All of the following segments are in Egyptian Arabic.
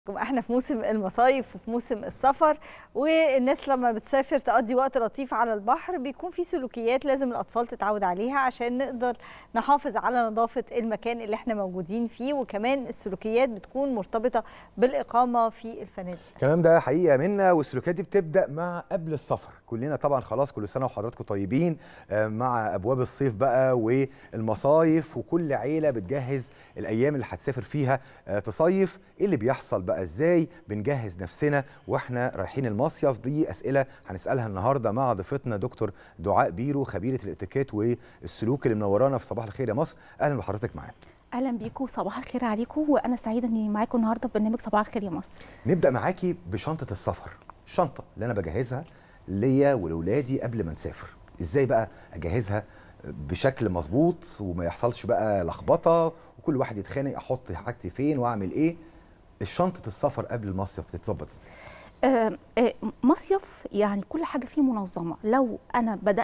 احنا في موسم المصايف وفي موسم السفر والناس لما بتسافر تقضي وقت لطيف على البحر بيكون في سلوكيات لازم الاطفال تتعود عليها عشان نقدر نحافظ على نظافه المكان اللي احنا موجودين فيه وكمان السلوكيات بتكون مرتبطه بالاقامه في الفنادق الكلام ده حقيقه منا والسلوكيات دي بتبدا مع قبل السفر كلنا طبعا خلاص كل سنه وحضراتكم طيبين آه، مع ابواب الصيف بقى والمصايف وكل عيله بتجهز الايام اللي هتسافر فيها آه، تصيف ايه اللي بيحصل بقى ازاي بنجهز نفسنا واحنا رايحين المصيف دي اسئله هنسالها النهارده مع ضيفتنا دكتور دعاء بيرو خبيره الاتيكيت والسلوك اللي منورانا في صباح الخير يا مصر اهلا بحضرتك معانا اهلا بيكم صباح الخير عليكم وانا سعيده اني معاكم النهارده في برنامج صباح الخير يا مصر نبدا معاكي بشنطه السفر الشنطه اللي انا بجهزها ليا ولولادي قبل ما نسافر ازاي بقى اجهزها بشكل مظبوط وما يحصلش بقى لخبطه وكل واحد يتخانق احط حاجتي فين واعمل ايه الشنطه السفر قبل المصيف بتتظبط ازاي آه، آه، مصيف يعني كل حاجه فيه منظمه لو انا بدات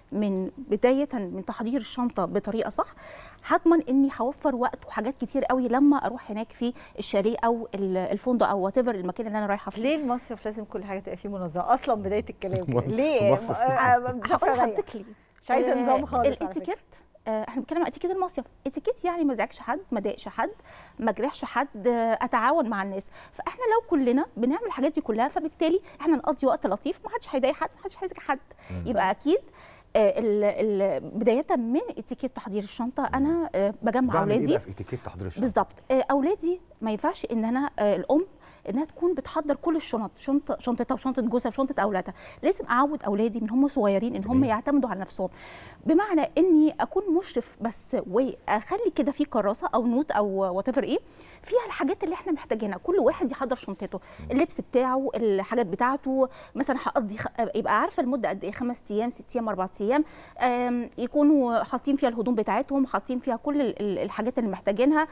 من بدايه من تحضير الشنطه بطريقه صح هضمن اني هوفر وقت وحاجات كتير قوي لما اروح هناك في الشاليه او ال- الفندق او وات المكان اللي انا رايحه فيه ليه المصيف لازم كل حاجه تبقى فيه منظمه اصلا بدايه الكلام كده. مصيف- ليه مصيف. آه، مسافرة هقول رايقة. لحضرتك ليه مش عايزه آه، نظام خالص على فكرة. الاتيكيت آه، احنا بنتكلم عن اتيكيت المصيف اتيكيت يعني ما ازعجش حد ما ضايقش حد ما اجرحش حد آه، اتعاون مع الناس فاحنا لو كلنا بنعمل الحاجات دي كلها فبالتالي احنا نقضي وقت لطيف ما حدش هيضايق حد ما حدش هيزعج حد يبقى اكيد آه، ال- ال- بدايه من اتيكيت تحضير الشنطه انا آه، بجمع بعمل ايه اولادي بقى في اتيكيت تحضير الشنطه بالظبط آه، اولادي ما ينفعش ان انا آه، الام انها تكون بتحضر كل الشنط شنطه شنطتها وشنطه جوزها وشنطه اولادها لازم اعود اولادي من هم صغيرين ان هم جميل. يعتمدوا على نفسهم بمعنى اني اكون مشرف بس واخلي كده في كراسه او نوت او وات ايه فيها الحاجات اللي احنا محتاجينها كل واحد يحضر شنطته اللبس بتاعه الحاجات بتاعته مثلا هقضي خ... يبقى عارفه المده قد ايه خمس ايام ست ايام اربع ايام آم، يكونوا حاطين فيها الهدوم بتاعتهم حاطين فيها كل ال- ال- الحاجات اللي محتاجينها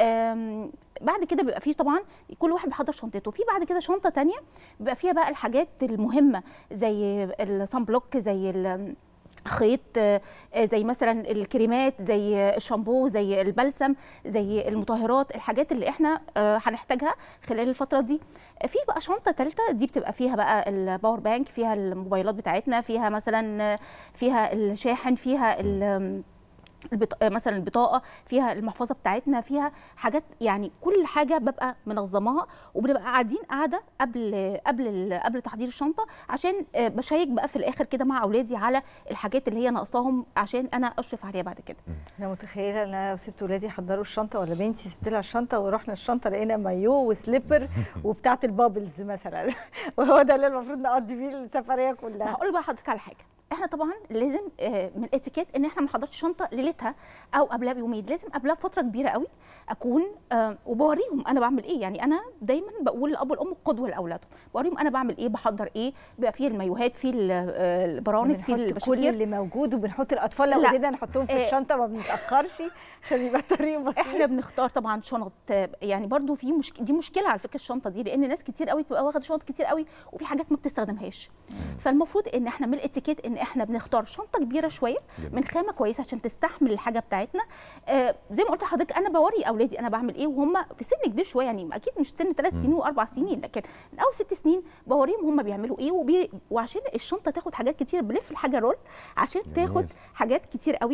آم، بعد كده بيبقى فيه طبعا كل واحد بيحضر شنطته في بعد كده شنطه تانية بيبقى فيها بقى الحاجات المهمه زي الصن بلوك زي ال- خيط آه، آه، زي مثلا الكريمات زي الشامبو زي البلسم زي المطهرات الحاجات اللي احنا آه، هنحتاجها خلال الفتره دي في بقى شنطه ثالثه دي بتبقى فيها بقى الباور بانك فيها الموبايلات بتاعتنا فيها مثلا آه، فيها الشاحن فيها ال- البط... مثلا البطاقه فيها المحفظه بتاعتنا فيها حاجات يعني كل حاجه ببقى منظماها وبنبقى قاعدين قاعده قبل قبل ال- قبل تحضير الشنطه عشان آه، بشيك بقى في الاخر كده مع اولادي على الحاجات اللي هي ناقصاهم عشان انا اشرف عليها بعد كده انا متخيله ان انا لو سبت ولادي يحضروا الشنطه ولا بنتي سبت لها الشنطه ورحنا الشنطه لقينا مايو وسليبر وبتاعه البابلز مثلا وهو ده اللي المفروض نقضي بيه السفريه كلها هقول بقى حضرتك على حاجه احنا طبعا لازم آه، من اتيكيت ان احنا ما نحضرش شنطه ليلتها او قبلها بيومين لازم قبلها بفتره كبيره قوي اكون آه، وبوريهم انا بعمل ايه يعني انا دايما بقول للاب والام قدوه لاولادهم بوريهم انا بعمل ايه بحضر ايه بيبقى فيه المايوهات فيه ال- آه، البرانس فيه بنحط كل البشكير اللي موجود وبنحط الاطفال لو لا. قدرنا نحطهم في آه. الشنطه ما بنتاخرش عشان يبقى الطريق بسيط احنا بنختار طبعا شنط آه، يعني برضو في مش... دي مشكله على فكره الشنطه دي لان ناس كتير قوي بتبقى واخده شنط كتير قوي وفي حاجات ما بتستخدمهاش فالمفروض ان احنا من الاتيكيت ان احنا بنختار شنطه كبيره شويه جميل. من خامه كويسه عشان تستحمل الحاجه بتاعتنا آه زي ما قلت لحضرتك انا بوري اولادي انا بعمل ايه وهم في سن كبير شويه يعني اكيد مش سن ثلاث سنين واربع سنين لكن من اول ست سنين بوريهم هم بيعملوا ايه وبي... وعشان الشنطه تاخد حاجات كتير بلف الحاجه رول عشان جميل. تاخد حاجات كتير قوي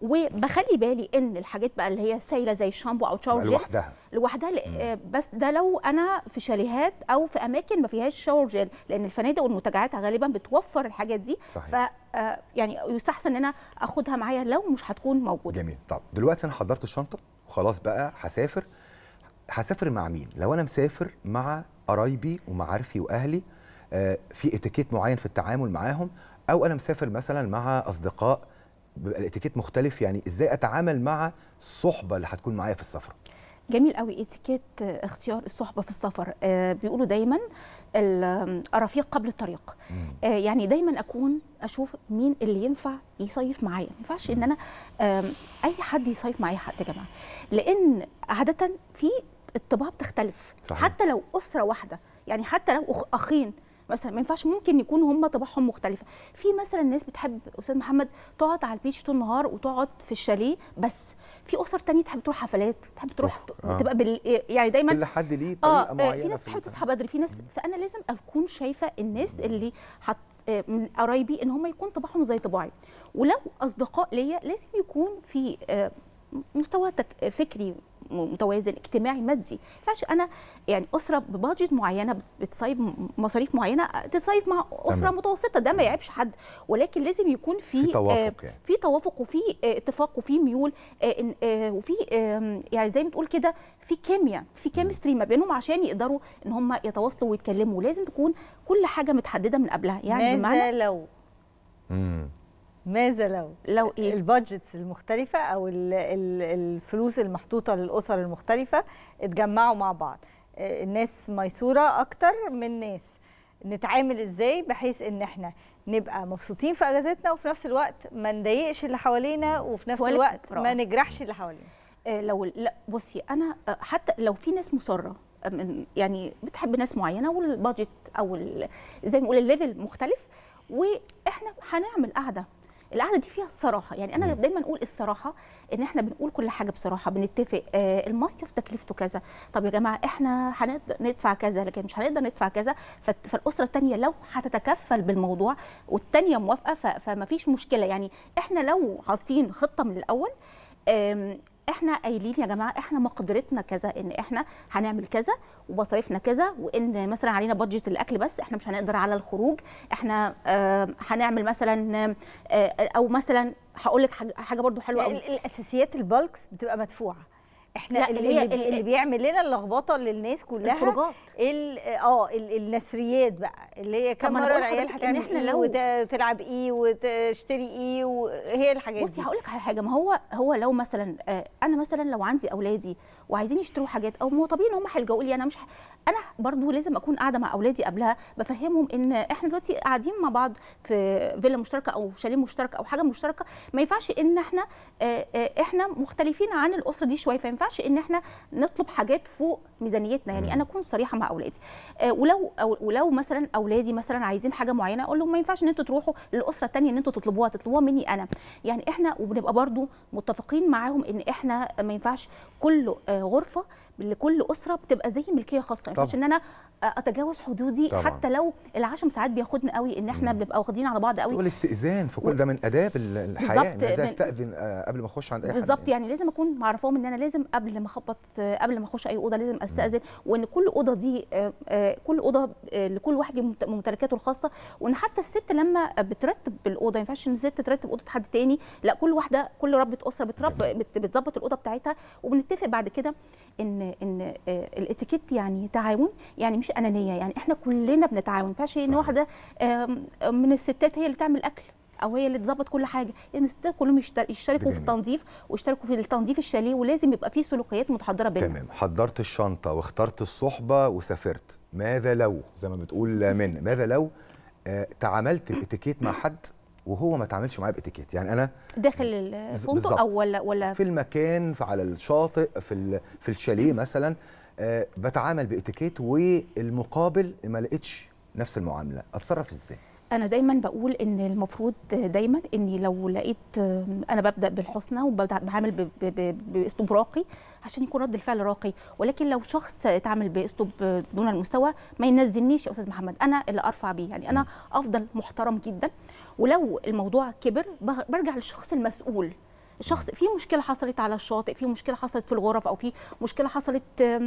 وبخلي بالي ان الحاجات بقى اللي هي سايله زي الشامبو او شاور جel لوحدها لوحدها ل- آه، بس ده لو انا في شاليهات او في اماكن ما فيهاش شاور جيل لان الفنادق والمنتجعات غالبا بتوفر الحاجات دي صحيح. ف آه، يعني يستحسن ان انا اخدها معايا لو مش هتكون موجوده جميل طب دلوقتي انا حضرت الشنطه وخلاص بقى هسافر هسافر مع مين لو انا مسافر مع قرايبي ومعارفي واهلي آه، في اتيكيت معين في التعامل معاهم او انا مسافر مثلا مع اصدقاء بيبقى الاتيكيت مختلف يعني ازاي اتعامل مع الصحبه اللي هتكون معايا في السفر جميل قوي اتيكيت آه، اختيار الصحبه في السفر آه، بيقولوا دايما ال- آم، الرفيق قبل الطريق آه، يعني دايما اكون اشوف مين اللي ينفع يصيف معايا ما ينفعش ان انا آم، اي حد يصيف معايا حد يا جماعه لان عاده في الطباع بتختلف صحيح. حتى لو اسره واحده يعني حتى لو أخ- اخين مثلا ما ينفعش ممكن يكونوا هم طباعهم مختلفه في مثلا ناس بتحب استاذ محمد تقعد على البيتش طول النهار وتقعد في الشاليه بس في اسر تانية تحب تروح حفلات تحب تروح تروح، آه. تبقى بال يعني دايما كل حد ليه اه طريقه آه، معينه في ناس في بتحب ال- تصحى بدري في ناس فانا لازم اكون شايفه الناس اللي حط آه، من قرايبي ان هم يكون طباعهم زي طباعي ولو اصدقاء ليا لازم يكون في آه، مستوى تك- فكري م- متوازن اجتماعي مادي ما ينفعش انا يعني اسره ببادجت معينه بت- بتصيف م- مصاريف معينه تصيف مع اسره تمام. متوسطه ده ما يعيبش حد ولكن لازم يكون في في توافق آه، يعني. في توافق وفي آه، اتفاق وفي ميول آه، إن- آه، وفي آم، يعني زي ما تقول كده في كيمياء في كيمستري ما بينهم عشان يقدروا ان هم يتواصلوا ويتكلموا لازم تكون كل حاجه متحدده من قبلها يعني ماذا بمعنى لو مم. ماذا لو لو ايه البادجتس المختلفة أو ال- ال- الفلوس المحطوطة للأسر المختلفة اتجمعوا مع بعض آه، الناس ميسورة أكتر من ناس نتعامل إزاي بحيث إن إحنا نبقى مبسوطين في أجازتنا وفي نفس الوقت ما نضايقش اللي حوالينا وفي نفس سؤالك الوقت رائع. ما نجرحش اللي حوالينا آه، لو لا بصي انا آه، حتى لو في ناس مصره آه، من- يعني بتحب ناس معينه والبادجت او ال- زي ما نقول الليفل مختلف واحنا هنعمل قعده القعده دي فيها الصراحه يعني انا مم. دايما اقول الصراحه ان احنا بنقول كل حاجه بصراحه بنتفق آه المصيف تكلفته كذا طب يا جماعه احنا هنقدر ندفع كذا لكن مش هنقدر ندفع كذا فت- فالاسره الثانيه لو هتتكفل بالموضوع والثانيه موافقه ف- فما فيش مشكله يعني احنا لو حاطين خطه من الاول آم، احنا قايلين يا جماعه احنا مقدرتنا كذا ان احنا هنعمل كذا ومصاريفنا كذا وان مثلا علينا بادجت الاكل بس احنا مش هنقدر على الخروج احنا آم، هنعمل مثلا آم، آه، او مثلا هقول لك حاجه حاجة برضو حلوه قوي ال- الأساسيات البالكس بتبقى مدفوعة احنا لا، اللي, اللي هي- اللي, اللي بيعمل لنا اللخبطه للناس كلها الخروجات ال- اه ال- النسريات بقى اللي هي كم ما أنا مره بقول العيال لحضرتك إن هتعمل إحنا ايه لو- وتلعب ايه وتشتري ايه وهي الحاجات بصي دي هقول لك على حاجه ما هو هو لو مثلا آه، انا مثلا لو عندي اولادي وعايزين يشتروا حاجات او ما هو طبيعي ان هم هيلجؤوا لي انا مش ه... انا برضو لازم اكون قاعده مع اولادي قبلها بفهمهم ان احنا دلوقتي قاعدين مع بعض في فيلا مشتركه او شاليه مشترك او حاجه مشتركه ما ينفعش ان احنا آه، آه، احنا مختلفين عن الاسره دي شويه فما ينفعش ان احنا نطلب حاجات فوق ميزانيتنا يعني انا اكون صريحه مع اولادي آه، ولو أو ولو مثلا اولادي مثلا عايزين حاجه معينه اقول لهم ما ينفعش ان انتوا تروحوا للاسره الثانيه ان انتوا تطلبوها تطلبوها مني انا يعني احنا وبنبقى برضو متفقين معاهم ان احنا ما ينفعش كل آه، غرفه لكل اسره بتبقى زي ملكيه خاصه ما ينفعش ان انا آه، اتجاوز حدودي طبعاً. حتى لو العشم ساعات بياخدنا قوي ان احنا بنبقى واخدين على بعض قوي والاستئذان في كل ده من اداب ال- الحياه بالظبط، ان لازم من- استاذن آه، قبل ما اخش عند اي حد بالظبط يعني لازم اكون معرفاهم ان انا لازم قبل ما اخبط آه، قبل ما اخش اي اوضه لازم استاذن وان كل اوضه دي آه، آه، كل اوضه آه، لكل واحد ليه ممت- ممتلكاته الخاصه وان حتى الست لما بترتب الاوضه ما ينفعش ان الست ترتب اوضه حد تاني لا كل واحده كل ربة اسره بترب بت- بتظبط الاوضه بتاعتها وبنتفق بعد كده ان ان آه، الاتيكيت يعني تعاون يعني مش انانيه يعني احنا كلنا بنتعاون ما ينفعش ان صحيح. واحده آم، من الستات هي اللي تعمل اكل او هي اللي تظبط كل حاجه يعني الستات كلهم يشتر- يشتركوا في بجانب. التنظيف ويشتركوا في التنظيف الشاليه ولازم يبقى فيه سلوكيات متحضره بيننا تمام حضرت الشنطه واخترت الصحبه وسافرت ماذا لو زي ما بتقول من ماذا لو آه تعاملت باتيكيت مع حد وهو ما تعاملش معايا باتيكيت يعني انا داخل بالظبط. الفندق او ولا ولا في المكان في على الشاطئ في ال- في الشاليه مثلا آه بتعامل باتيكيت والمقابل ما لقيتش نفس المعامله اتصرف ازاي انا دايما بقول ان المفروض دايما اني لو لقيت انا ببدا بالحسنى وببدا بعمل ب- ب- ب- باسلوب راقي عشان يكون رد الفعل راقي ولكن لو شخص اتعامل باسلوب دون المستوى ما ينزلنيش يا استاذ محمد انا اللي ارفع بيه يعني انا افضل محترم جدا ولو الموضوع كبر ب- برجع للشخص المسؤول الشخص في مشكله حصلت على الشاطئ في مشكله حصلت في الغرف او في مشكله حصلت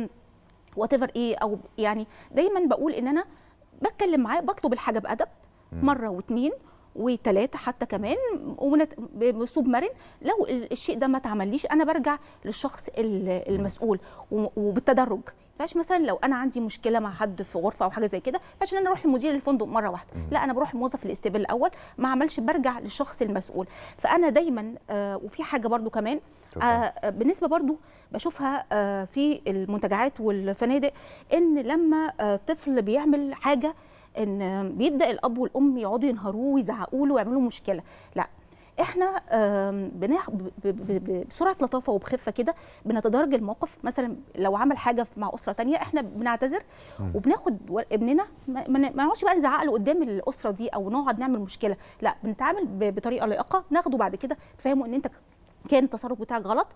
وات ايفر ايه او يعني دايما بقول ان انا بتكلم معاه بطلب الحاجه بادب مره واثنين وثلاثه حتى كمان ومنت- باسلوب مرن لو ال- الشيء ده ما اتعمليش انا برجع للشخص ال- المسؤول و- وبالتدرج ما ينفعش مثلا لو انا عندي مشكله مع حد في غرفه او حاجه زي كده ما ينفعش ان انا اروح لمدير الفندق مره واحده لا انا بروح لموظف الاستقبال الاول ما عملش برجع للشخص المسؤول فانا دايما آه وفي حاجه برضو كمان اتفضل. آه بالنسبه برضو بشوفها آه في المنتجعات والفنادق ان لما آه طفل بيعمل حاجه ان آه، بيبدا الاب والام يقعدوا ينهروه ويزعقوا له ويعملوا مشكله لا احنا آم، بناخ- ب- ب- ب- بسرعه لطافه وبخفه كده بنتدرج الموقف مثلا لو عمل حاجه مع اسره تانية احنا بنعتذر وبناخد و- ابننا ما ما ن- ما نقعدش بقى نزعق له قدام الاسره دي او نقعد نعمل مشكله لا بنتعامل ب- بطريقه لائقه ناخده بعد كده نفهمه ان انت كان التصرف بتاعك غلط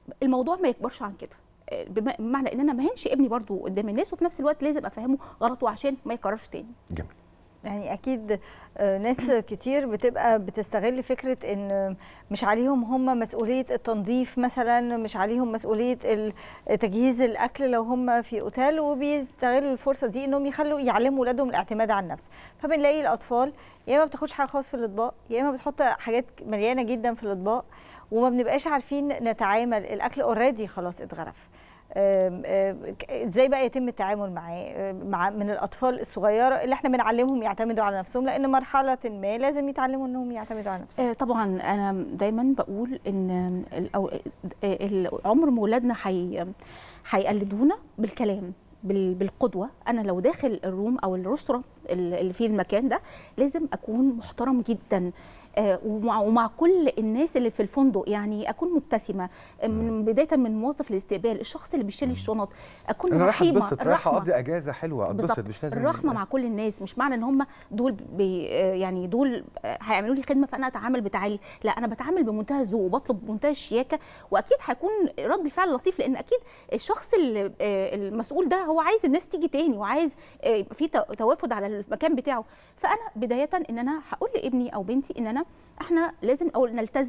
الموضوع ما يكبرش عن كده آه، بما- بمعنى ان انا ما هنش ابني برضو قدام الناس وفي نفس الوقت لازم افهمه غلطه عشان ما يكررش تاني جميل يعني اكيد آه، ناس كتير بتبقى بتستغل فكره ان مش عليهم هم مسؤوليه التنظيف مثلا مش عليهم مسؤوليه ال- تجهيز الاكل لو هم في اوتيل وبيستغلوا الفرصه دي انهم يخلوا يعلموا اولادهم الاعتماد على النفس فبنلاقي الاطفال يا اما بتاخدش حاجه خالص في الاطباق يا اما بتحط حاجات مليانه جدا في الاطباق وما بنبقاش عارفين نتعامل الاكل اوريدي خلاص اتغرف آم، آم، ك- ازاي بقى يتم التعامل معاه آم، مع من الاطفال الصغيره اللي احنا بنعلمهم يعتمدوا على نفسهم لان مرحله ما لازم يتعلموا انهم يعتمدوا على نفسهم آه، طبعا انا دايما بقول ان الأو- آه، العمر ما ولادنا حي هيقلدونا بالكلام بال- بالقدوه انا لو داخل الروم او الريستورانت اللي فيه المكان ده لازم اكون محترم جدا آه، ومع, ومع كل الناس اللي في الفندق يعني اكون مبتسمه آه، من بدايه من موظف الاستقبال الشخص اللي بيشيل الشنط اكون انا رايح رحيمه اتبسط رايح الرحمة. اقضي اجازه حلوه اتبسط بالظبط. مش لازم الرحمه مع كل الناس مش معنى ان هم دول بي آه يعني دول آه هيعملوا لي خدمه فانا اتعامل بتعالي لا انا بتعامل بمنتهى الذوق وبطلب بمنتهى الشياكه واكيد هيكون رد الفعل لطيف لان اكيد الشخص اللي آه المسؤول ده هو عايز الناس تيجي تاني وعايز آه يبقى في تو- توافد على المكان بتاعه فانا بدايه ان انا هقول لابني او بنتي ان انا احنا لازم او نلتزم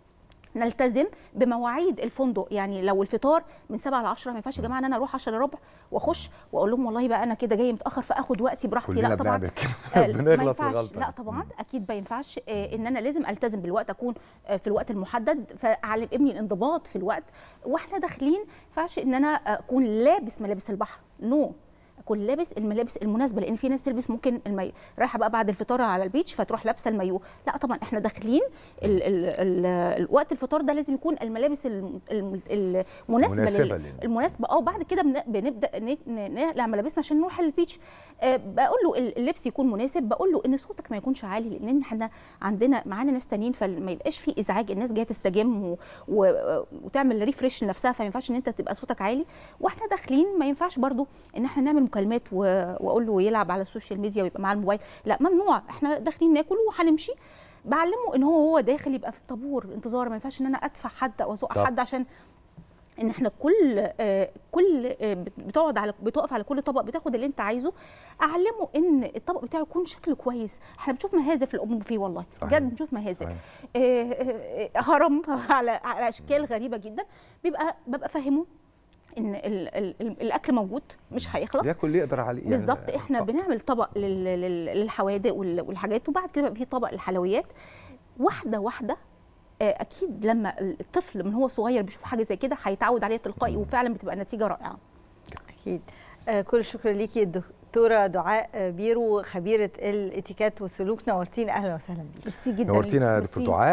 نلتزم بمواعيد الفندق يعني لو الفطار من 7 ل 10 ما ينفعش يا جماعه ان انا اروح 10 الا ربع واخش واقول لهم والله بقى انا كده جاي متاخر فاخد وقتي براحتي كلنا لا طبعا بنعمل كده آه، ما بنغلط في ينفعش غلطه لا طبعا اكيد ما ينفعش آه، ان انا لازم التزم بالوقت اكون آه، في الوقت المحدد فاعلم ابني الانضباط في الوقت واحنا داخلين ما ينفعش ان انا اكون لابس ملابس البحر نو no. اكون لابس الملابس المناسبه لان في ناس تلبس ممكن المايو رايحه بقى بعد الفطار على البيتش فتروح لابسه المايو لا طبعا احنا داخلين ال ال ال الوقت الفطار ده لازم يكون الملابس الم- الم- المناسبه مناسبة لل- لل- المناسبه اه بعد كده بن- بنبدا ن- ن- نقلع ملابسنا عشان نروح البيتش آه، بقول له ال- اللبس يكون مناسب بقول له ان صوتك ما يكونش عالي لان احنا عندنا معانا ناس تانيين فما يبقاش في ازعاج الناس جايه تستجم و... و... وتعمل ريفريش لنفسها فما ينفعش ان انت تبقى صوتك عالي واحنا داخلين ما ينفعش برضو ان احنا نعمل مكالمات و... واقول له يلعب على السوشيال ميديا ويبقى معاه الموبايل لا ممنوع احنا داخلين ناكل وهنمشي بعلمه ان هو هو داخل يبقى في الطابور انتظار ما ينفعش ان انا ادفع حد او ازق طب. حد عشان ان احنا كل آه، كل آه، بت- بتقعد على بتقف على كل طبق بتاخد اللي انت عايزه اعلمه ان الطبق بتاعه يكون شكله كويس احنا بنشوف مهازه في الام فيه والله صحيح. بجد بنشوف مهازه صحيح. آه، آه، آه، هرم على على اشكال غريبه جدا بيبقى ببقى فاهمه ان ال ال ال الاكل موجود مش هيخلص ياكل اللي يقدر عليه يعني بالظبط احنا طب. بنعمل طبق لل- لل- للحوادق وال- والحاجات وبعد كده بقى في طبق الحلويات واحده واحده آه، اكيد لما الطفل من هو صغير بيشوف حاجه زي كده هيتعود عليها تلقائي وفعلا بتبقى النتيجه رائعه اكيد آه، كل الشكر ليكي الدكتوره دعاء آه، بيرو خبيره الاتيكيت والسلوك نورتينا اهلا وسهلا بيكي ميرسي جدا نورتينا يا ليك. دكتور ميرسي. دعاء